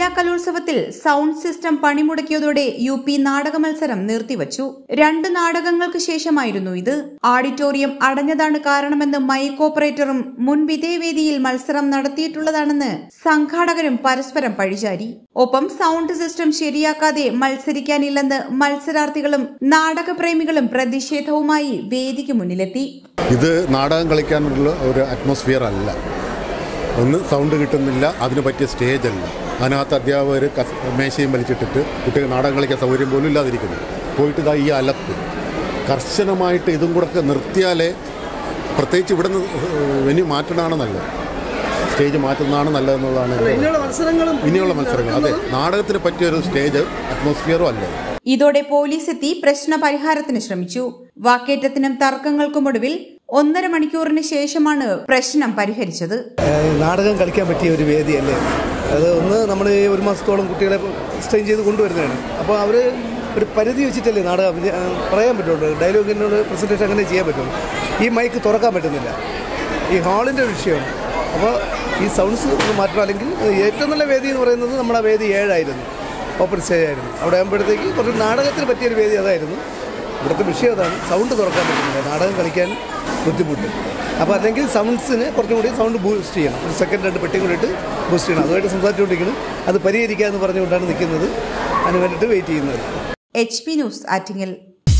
ജില്ലാ കലോത്സവത്തിൽ sound system പണിമുടക്കിയതോടെ യു പി നാടക മത്സരം നിർത്തിവച്ചു രണ്ട് നാടകങ്ങൾക്ക് ശേഷമായിരുന്നു ഇത് ഓഡിറ്റോറിയം അടഞ്ഞതാണ് കാരണമെന്ന് മൈക്ക് ഓപ്പറേറ്ററും മുൻ വിധേയവേദിയിൽ മത്സരം നടത്തിയിട്ടുള്ളതാണെന്ന് സംഘാടകരും പരസ്പരം പഴിചാരി ഒപ്പം സൗണ്ട് സിസ്റ്റം ശരിയാക്കാതെ മത്സരിക്കാനില്ലെന്ന് മത്സരാർത്ഥികളും നാടകപ്രേമികളും പ്രതിഷേധവുമായി വേദിക്ക് മുന്നിലെത്തി ഇത് നാടകം കളിക്കാനുള്ള ഒരു അറ്റ്മോസ്ഫിയർ അല്ല ഒന്ന് സൗണ്ട് കിട്ടുന്നില്ല അതിന് പറ്റിയ സ്റ്റേജ് അല്ല അതിനകത്ത് അധ്യാപകർ കസ് മേശയും വലിച്ചിട്ടിട്ട് കുട്ടികൾ നാടകം കളിക്കാൻ സൗകര്യം പോലും ഇല്ലാതിരിക്കുന്നു പോയിട്ട് ഇതാ ഈ അലപ്പ് കർശനമായിട്ട് ഇതും കൂടെ ഒക്കെ നിർത്തിയാലേ പ്രത്യേകിച്ച് ഇവിടുന്ന് വെന്യൂ മാറ്റണതാണ് നല്ലത് സ്റ്റേജ് മാറ്റുന്നതാണ് നല്ലതെന്നുള്ളതാണ് എൻ്റെ ഇനിയുള്ള മത്സരങ്ങളും ഇനിയുള്ള മത്സരങ്ങൾ അതെ നാടകത്തിന് പറ്റിയൊരു സ്റ്റേജ് അറ്റ്മോസ്ഫിയറും അല്ല ഇത്. ഇതോടെ പോലീസ് എത്തി പ്രശ്ന പരിഹാരത്തിന് ശ്രമിച്ചു വാക്കേറ്റത്തിനും തർക്കങ്ങൾക്കുമൊടുവിൽ ഒന്നര മണിക്കൂറിന് ശേഷമാണ് പ്രശ്നം പരിഹരിച്ചത് ഏഹ് നാടകം കളിക്കാൻ പറ്റിയ ഒരു വേദിയല്ലേ അത് ഒന്ന് നമ്മൾ ഈ ഒരു മാസത്തോളം കുട്ടികളെ സ്ട്രെയിൻ ചെയ്ത് കൊണ്ടുവരുന്നതാണ് അപ്പോൾ അവർ ഒരു പരിധി വെച്ചിട്ടല്ലേ നാടകം അഭിനയ- ഏഹ് പറയാൻ പറ്റുള്ളൂ ഡയലോഗിനോട് പ്രസൻറ്റേഷൻ അങ്ങനെ ചെയ്യാൻ പറ്റുള്ളൂ ഈ മൈക്ക് തുറക്കാൻ പറ്റുന്നില്ല ഈ ഹാളിൻ്റെ വിഷയമാണ് അപ്പോൾ ഈ സൗണ്ട്സ് മാറ്റണം അല്ലെങ്കിൽ ഏറ്റവും നല്ല വേദി എന്ന് പറയുന്നത് നമ്മുടെ വേദി ഏഴായിരുന്നു ഓപ്പൺ സ്റ്റേജ് ആയിരുന്നു അവിടെ ആകുമ്പോഴത്തേക്ക് കുറച്ച് നാടകത്തിന് പറ്റിയൊരു വേദി അതായിരുന്നു ഇവിടുത്തെ വിഷയം അതാണ് സൗണ്ട് തുറക്കാൻ പറ്റുന്നില്ല നാടകം കളിക്കാൻ ബുദ്ധിമുട്ട് അപ്പോൾ അല്ലെങ്കിൽ സൗണ്ട്സിന് കുറച്ചും കൂടി സൗണ്ട് ബൂസ്റ്റ് ചെയ്യണം ഒരു സെക്കൻഡ് രണ്ട് പെട്ടി കൂടി ഇട്ട് ബൂസ്റ്റ് ചെയ്യണം അതുമായിട്ട് സംസാരിച്ചുകൊണ്ടിരിക്കുന്നു അത് പരിഹരിക്കാമെന്ന് പറഞ്ഞുകൊണ്ടാണ് നിൽക്കുന്നത് അതിന് വേണ്ടിയിട്ട് വെയിറ്റ് ചെയ്യുന്നത് H P news Attingal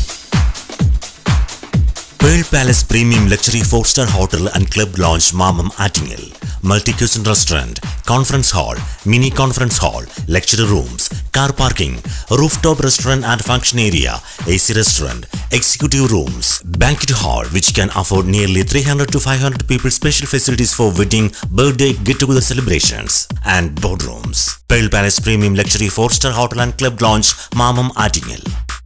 Pearl Palace Premium Luxury 4-star Hotel and Club Lounge Mamam Attingel. Multi-cuisine restaurant, conference hall, mini conference hall, lecture rooms, car parking, rooftop restaurant and function area, AC restaurant, executive rooms, banquet hall which can afford nearly 300 to 500 people special facilities for wedding, birthday, get-together celebrations and boardrooms. Pearl Palace Premium Luxury 4-star Hotel and Club Lounge Mamam Attingel.